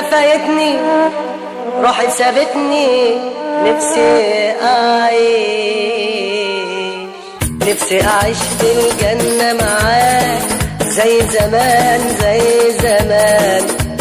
فايتني روحي سابتني نفسي أعيش نفسي أعيش في الجنة معاك زي زمان زي زمان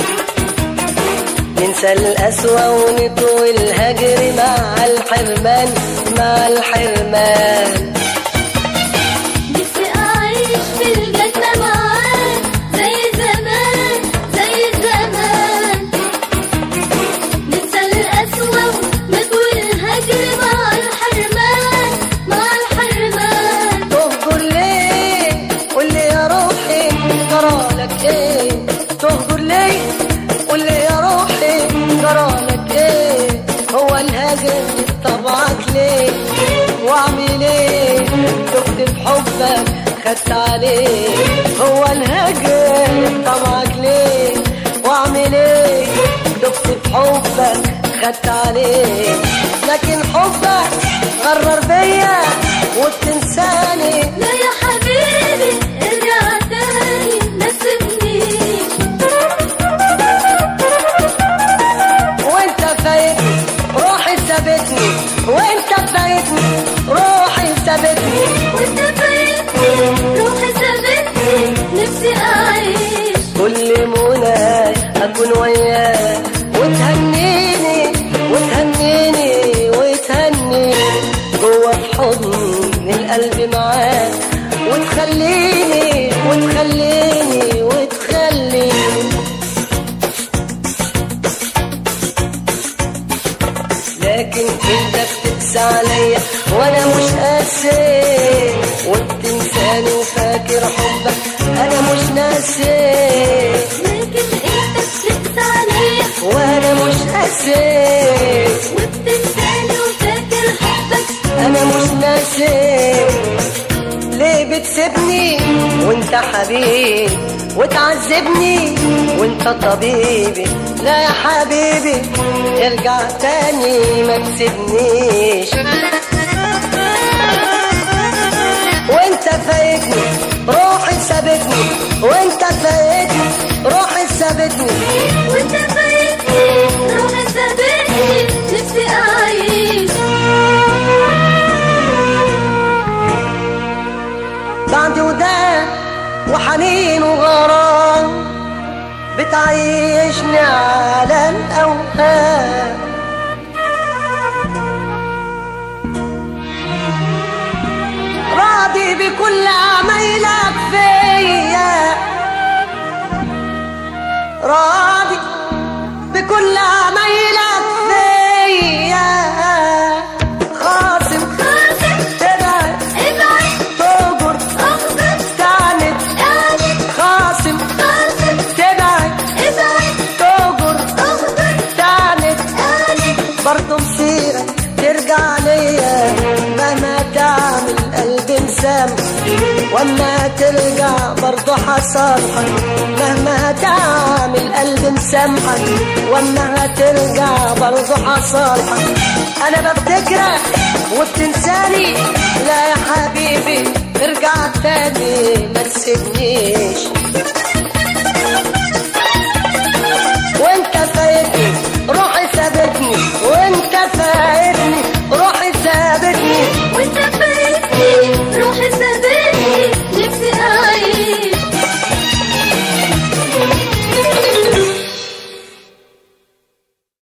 ننسى القسوة ونطوي الهجر مع الحرمان مع الحرمان نفسي أعيش في الجنة معاك زي زمان زي زمان ننسى القسوة ونطوي الهجر مع الحرمان مع الحرمان تهجر ليه قول لي يا روحي جرالك ايه تهجر ليه قول لي يا روحي جرالك ايه هو الهجر طبعك ليه واعمل ايه دخت بحبك خدت عليه هو الهجر طبعك ليه واعمل ايه دخت بحبك خدت عليه لكن حبك غرر بيا وبتنساني لا يا حبيبي ارجع تاني ما تسيبنيش وانت فايتني روحي سابتني وانت فايتني روحي سابتني وانت فايتني روحي سابتني نفسي أعيش كل منى اكون وياك وتهنيني وتهنيني وتهنيني جوه في حضن القلب معاك وتخليني وتخليني وتخليني لكن انت بتقسى عليا وانا مش قاسي وبتنساني وفاكر حبك انا مش ناسي لكن انت بتقسى عليا وانا مش قاسي وبتنساني وفاكر حبك انا مش ناسي ليه بتسيبني وانت حبيبي وتعذبني وانت طبيبي لا يا حبيبي ارجع تاني ما تسيبنيش وانت فايتني روحي سابتني وانت فايتني روحي سابتني وانت فايتني روحي سابتني نفسي أعيش بعد وداع وحنين وغرام بتعيشني على الأوهام راضي بكل عمايلك فيا راضي بكل عمايلك فيا خاصم خاصم تبعد ابعد تهجر اخبط تعند اعند خاصم خاصم تبعد ابعد تهجر اخبط تعند اعند برضه مسيرك ترجع ليا مهما تعمل قلبي مسامح واما ترجع برضه حصلحك مهما تعمل قلبي مسامحك واما هترجع برضه حصلحك انا بفتكرك وبتنساني لا يا حبيبي ارجع تاني ما تسيبنيش